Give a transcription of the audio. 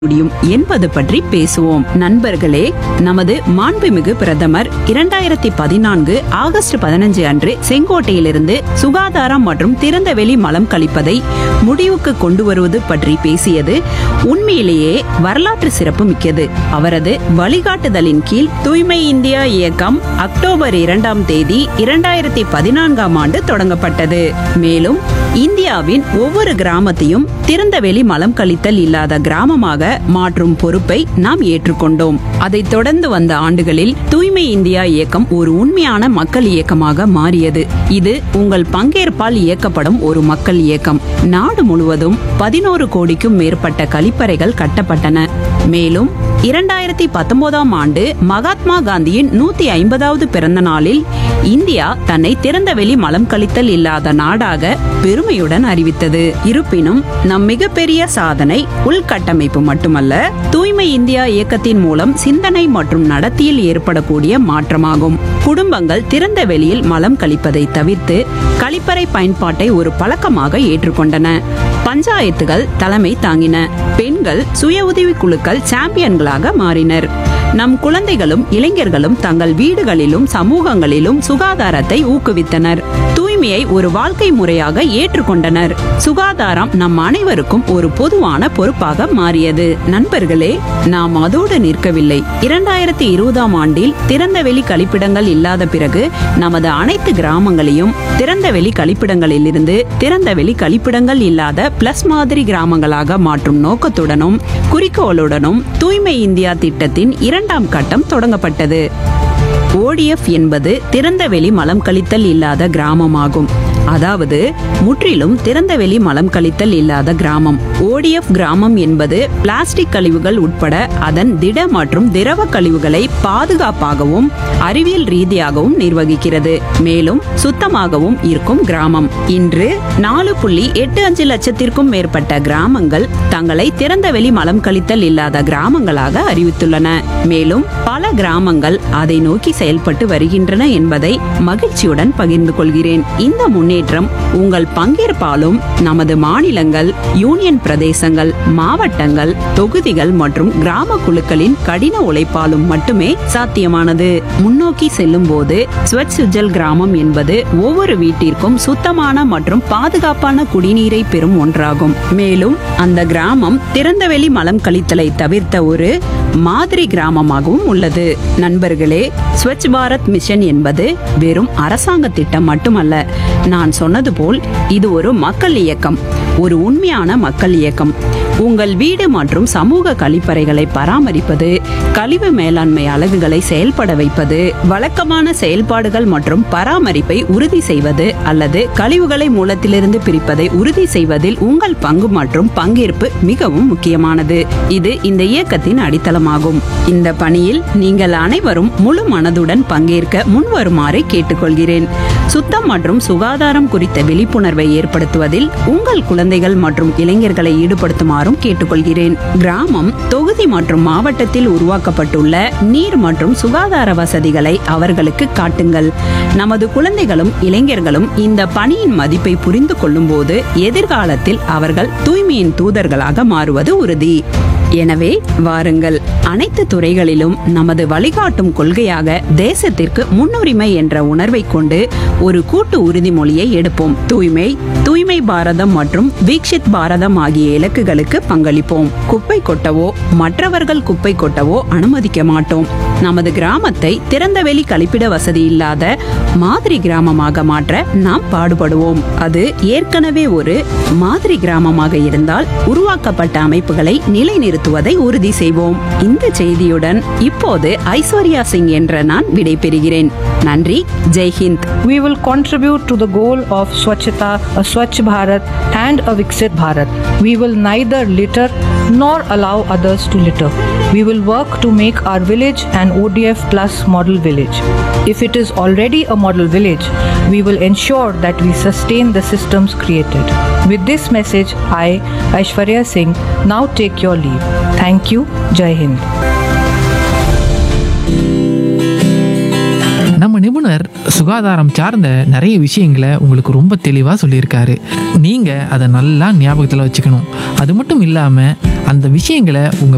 முடியும் என்பது பற்றி பேசுவோம் நண்பர்களே நமது மாண்புமிகு பிரதமர் இரண்டாயிரத்தி பதினான்கு ஆகஸ்ட் பதினஞ்சு அன்று செங்கோட்டையிலிருந்து சுகாதாரம் மற்றும் திறந்தவெளி மலம் கழிப்பதை முடிவுக்கு கொண்டு வருவது பற்றி பேசியது உண்மையிலேயே வரலாற்று சிறப்பு மிக்கது அவரது வழிகாட்டுதலின் கீழ் தூய்மை இந்தியா இயக்கம் அக்டோபர் இரண்டாம் தேதி இரண்டாயிரத்தி பதினான்காம் ஆண்டு தொடங்கப்பட்டது மேலும் இந்தியாவின் ஒவ்வொரு கிராமத்தையும் திறந்தவெளி மலம் கழித்தல் இல்லாத கிராமமாக மாற்றும் பொறுப்பை நாம் ஏற்றுக்கொண்டோம் அதைத் தொடர்ந்து வந்த ஆண்டுகளில் தூய்மை இந்தியா இயக்கம் ஒரு உண்மையான மக்கள் இயக்கமாக மாறியது இது உங்கள் பங்கேற்பால் இயக்கப்படும் ஒரு மக்கள் இயக்கம் நாடு முழுவதும் பதினோரு கோடிக்கும் மேற்பட்ட கழிப்பறைகள் கட்டப்பட்டன மேலும் இரண்டாயிரத்தி பத்தொன்பதாம் ஆண்டு மகாத்மா காந்தியின் நூத்தி ஐம்பதாவது பிறந்த நாளில் இந்தியா தன்னை திறந்தவெளி மலம் கழித்தல் இல்லாத நாடாக பெருமையுடன் அறிவித்தது இருப்பினும் நம் மிகப்பெரிய சாதனை உள்கட்டமைப்பு மட்டுமல்ல தூய்மை இந்தியா இயக்கத்தின் மூலம் சிந்தனை மற்றும் நடத்தையில் ஏற்படக்கூடிய மாற்றமாகும் குடும்பங்கள் திறந்த வெளியில் மலம் கழிப்பதை தவிர்த்து கழிப்பறை பயன்பாட்டை ஒரு பழக்கமாக ஏற்றுக்கொண்டன பஞ்சாயத்துகள் தலைமை தாங்கின பெண்கள் சுய உதவி குழுக்கள் சாம்பியன்களாக மாறினர் நம் குழந்தைகளும் இளைஞர்களும் தங்கள் வீடுகளிலும் சமூகங்களிலும் சுகாதாரத்தை ஊக்குவித்தனர் தூய்மையை ஒரு வாழ்க்கை முறையாக ஏற்றுக்கொண்டனர் சுகாதாரம் நம் அனைவருக்கும் ஒரு பொதுவான பொறுப்பாக மாறியது நண்பர்களே நாம் அதோடு நிற்கவில்லை இரண்டாயிரத்தி இருபதாம் ஆண்டில் திறந்தவெளி கழிப்பிடங்கள் இல்லாத பிறகு நமது அனைத்து கிராமங்களையும் திறந்தவெளி கழிப்பிடங்களிலிருந்து திறந்தவெளி கழிப்பிடங்கள் இல்லாத பிளஸ் மாதிரி கிராமங்களாக மாற்றும் நோக்கத்துடனும் குறிக்கோளுடனும் தூய்மை இந்தியா திட்டத்தின் இரண்டாம் கட்டம் தொடங்கப்பட்டது ஓடிஎஃப் என்பது திறந்தவெளி மலம் கழித்தல் இல்லாத கிராமமாகும் அதாவது முற்றிலும் திறந்தவெளி மலம் கழித்தல் இல்லாத கிராமம் ஓடிஎஃப் கிராமம் என்பது பிளாஸ்டிக் கழிவுகள் உட்பட அதன் திட மற்றும் திரவ கழிவுகளை பாதுகாப்பாகவும் அறிவியல் ரீதியாகவும் நிர்வகிக்கிறது மேலும் சுத்தமாகவும் இருக்கும் கிராமம் இன்று நாலு புள்ளி எட்டு அஞ்சு லட்சத்திற்கும் மேற்பட்ட கிராமங்கள் தங்களை திறந்தவெளி மலம் கழித்தல் இல்லாத கிராமங்களாக அறிவித்துள்ளன மேலும் பல கிராமங்கள் அதை நோக்கி செயல்பட்டு வருகின்றன என்பதை மகிழ்ச்சியுடன் பகிர்ந்து கொள்கிறேன் இந்த முன்னேற்றம் உங்கள் பங்கேற்பாலும் நமது மாநிலங்கள் யூனியன் பிரதேசங்கள் மாவட்டங்கள் தொகுதிகள் மற்றும் கிராம குழுக்களின் கடின உழைப்பாலும் மட்டுமே சாத்தியமானது முன்னோக்கி செல்லும் போது ஸ்வச் சுஜல் கிராமம் என்பது ஒவ்வொரு வீட்டிற்கும் சுத்தமான மற்றும் பாதுகாப்பான குடிநீரை பெறும் ஒன்றாகும் மேலும் அந்த கிராமம் திறந்தவெளி மலம் கழித்தலை தவிர்த்த ஒரு மாதிரி கிராமமாகவும் உள்ளது நண்பர்களே ஸ்வச் பாரத் மிஷன் என்பது வெறும் அரசாங்க திட்டம் மட்டுமல்ல நான் சொன்னது போல் இது ஒரு மக்கள் இயக்கம் ஒரு உண்மையான மக்கள் இயக்கம் உங்கள் வீடு மற்றும் சமூக கழிப்பறைகளை பராமரிப்பது கழிவு மேலாண்மை அலகுகளை செயல்பட வைப்பது வழக்கமான செயல்பாடுகள் மற்றும் பராமரிப்பை உறுதி செய்வது அல்லது கழிவுகளை மூலத்திலிருந்து பிரிப்பதை உறுதி செய்வதில் உங்கள் பங்கு மற்றும் பங்கேற்பு மிகவும் முக்கியமானது இது இந்த இயக்கத்தின் அடித்தளமாகும் இந்த பணியில் நீங்கள் அனைவரும் முழு மனதுடன் பங்கேற்க முன்வருமாறு கேட்டுக்கொள்கிறேன் சுத்தம் மற்றும் சுகாதாரம் குறித்த விழிப்புணர்வை ஏற்படுத்துவதில் உங்கள் குழந்தைகள் மற்றும் இளைஞர்களை ஈடுபடுத்துமாறும் கேட்டுக்கொள்கிறேன் கிராமம் தொகுதி மற்றும் மாவட்டத்தில் உருவாக்கப்பட்டுள்ள நீர் மற்றும் சுகாதார வசதிகளை அவர்களுக்கு காட்டுங்கள் நமது குழந்தைகளும் இளைஞர்களும் இந்த பணியின் மதிப்பை புரிந்து கொள்ளும்போது எதிர்காலத்தில் அவர்கள் தூய்மையின் தூதர்களாக மாறுவது உறுதி எனவே வாருங்கள் அனைத்து துறைகளிலும் நமது வழிகாட்டும் கொள்கையாக தேசத்திற்கு முன்னுரிமை என்ற உணர்வை கொண்டு ஒரு கூட்டு உறுதிமொழியை எடுப்போம் தூய்மை தூய்மை பாரதம் மற்றும் வீக்ஷித் பாரதம் ஆகிய இலக்குகளுக்கு பங்களிப்போம் குப்பை கொட்டவோ மற்றவர்கள் குப்பை கொட்டவோ அனுமதிக்க மாட்டோம் நமது கிராமத்தை திறந்தவெளி கழிப்பிட வசதி இல்லாத மாதிரி கிராமமாக மாற்ற நாம் பாடுபடுவோம் அது ஏற்கனவே ஒரு மாதிரி கிராமமாக இருந்தால் உருவாக்கப்பட்ட அமைப்புகளை நிலைநிறுத்துவதை உறுதி செய்வோம் இந்த செய்தியுடன் இப்போது ஐஸ்வர்யா சிங் என்ற நான் விடைபெறுகிறேன் நன்றி ஜெய்ஹிந்த் We will contribute to the goal of Swachhata, a Swachh Bharat and a Viksit Bharat. We will neither litter nor allow others to litter. We will work to make our village an ODF plus model village. If it is already a model village, we will ensure that we sustain the systems created. With this message, I, Aishwarya Singh, now take your leave. Thank you. Jai Hind. நம்ம நிபுணர் சுகாதாரம் சார்ந்த நிறைய விஷயங்களை உங்களுக்கு ரொம்ப தெளிவாக சொல்லியிருக்காரு நீங்கள் அதை நல்லா ஞாபகத்தில் வச்சுக்கணும் அது மட்டும் இல்லாமல் அந்த விஷயங்களை உங்கள்